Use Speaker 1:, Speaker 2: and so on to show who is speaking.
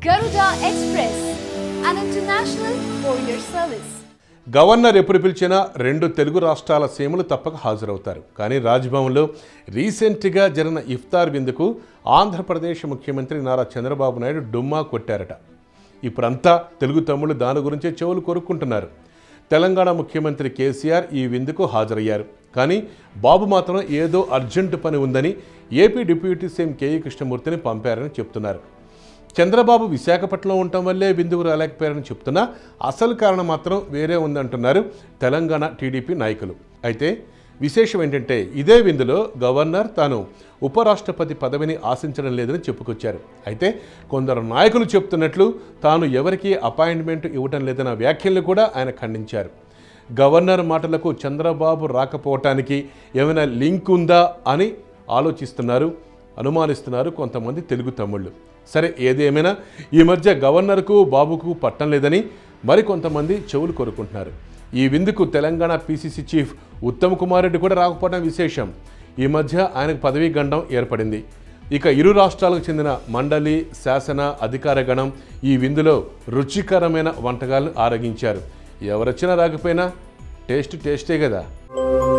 Speaker 1: Garuda Express, an international courier service.
Speaker 2: Governor ఎప్పుడు పిలిచినా రెండు తెలుగు రాష్ట్రాల సీమలు తప్పక హాజరవుతారు కానీ రాజ్భవన్లో రీసెంట్గా జరిగిన ఇఫ్తార్ విందుకు ఆంధ్రప్రదేశ్ ముఖ్యమంత్రి నారా చంద్రబాబు నాయుడు డుమ్మా కొట్టారట ఇప్పుడంతా తెలుగు తమ్ముళ్ళు దాని గురించే చెవులు కొరుక్కుంటున్నారు తెలంగాణ ముఖ్యమంత్రి కేసీఆర్ ఈ విందుకు హాజరయ్యారు కానీ బాబు మాత్రం ఏదో అర్జెంటు పని ఉందని ఏపీ డిప్యూటీ సీఎం కేఈ కృష్ణమూర్తిని పంపారని చెప్తున్నారు చంద్రబాబు విశాఖపట్నంలో ఉండటం వల్లే విందుకు రాలేకపోయారని చెప్తున్నా అసలు కారణం మాత్రం వేరే ఉందంటున్నారు తెలంగాణ టీడీపీ నాయకులు అయితే విశేషం ఏంటంటే ఇదే విందులో గవర్నర్ తాను ఉపరాష్ట్రపతి పదవిని ఆశించడం లేదని చెప్పుకొచ్చారు అయితే కొందరు నాయకులు చెప్తున్నట్లు తాను ఎవరికీ అపాయింట్మెంట్ ఇవ్వటం లేదన్న వ్యాఖ్యలను కూడా ఆయన ఖండించారు గవర్నర్ మాటలకు చంద్రబాబు రాకపోవటానికి ఏమైనా లింక్ ఉందా అని ఆలోచిస్తున్నారు అనుమానిస్తున్నారు కొంతమంది తెలుగు తమ్ముళ్ళు సరే ఏదేమైనా ఈ మధ్య గవర్నర్కు బాబుకు పట్టం లేదని మరికొంతమంది చెవులు కోరుకుంటున్నారు ఈ విందుకు తెలంగాణ పీసీసీ చీఫ్ ఉత్తమ్ కుమార్ రెడ్డి కూడా రాకపోవడం విశేషం ఈ మధ్య ఆయనకు పదవీ గండం ఏర్పడింది ఇక ఇరు రాష్ట్రాలకు చెందిన మండలి శాసన అధికార గణం ఈ విందులో రుచికరమైన వంటకాలను ఆరగించారు ఎవరొచ్చినా రాకపోయినా టేస్ట్ టేస్టే కదా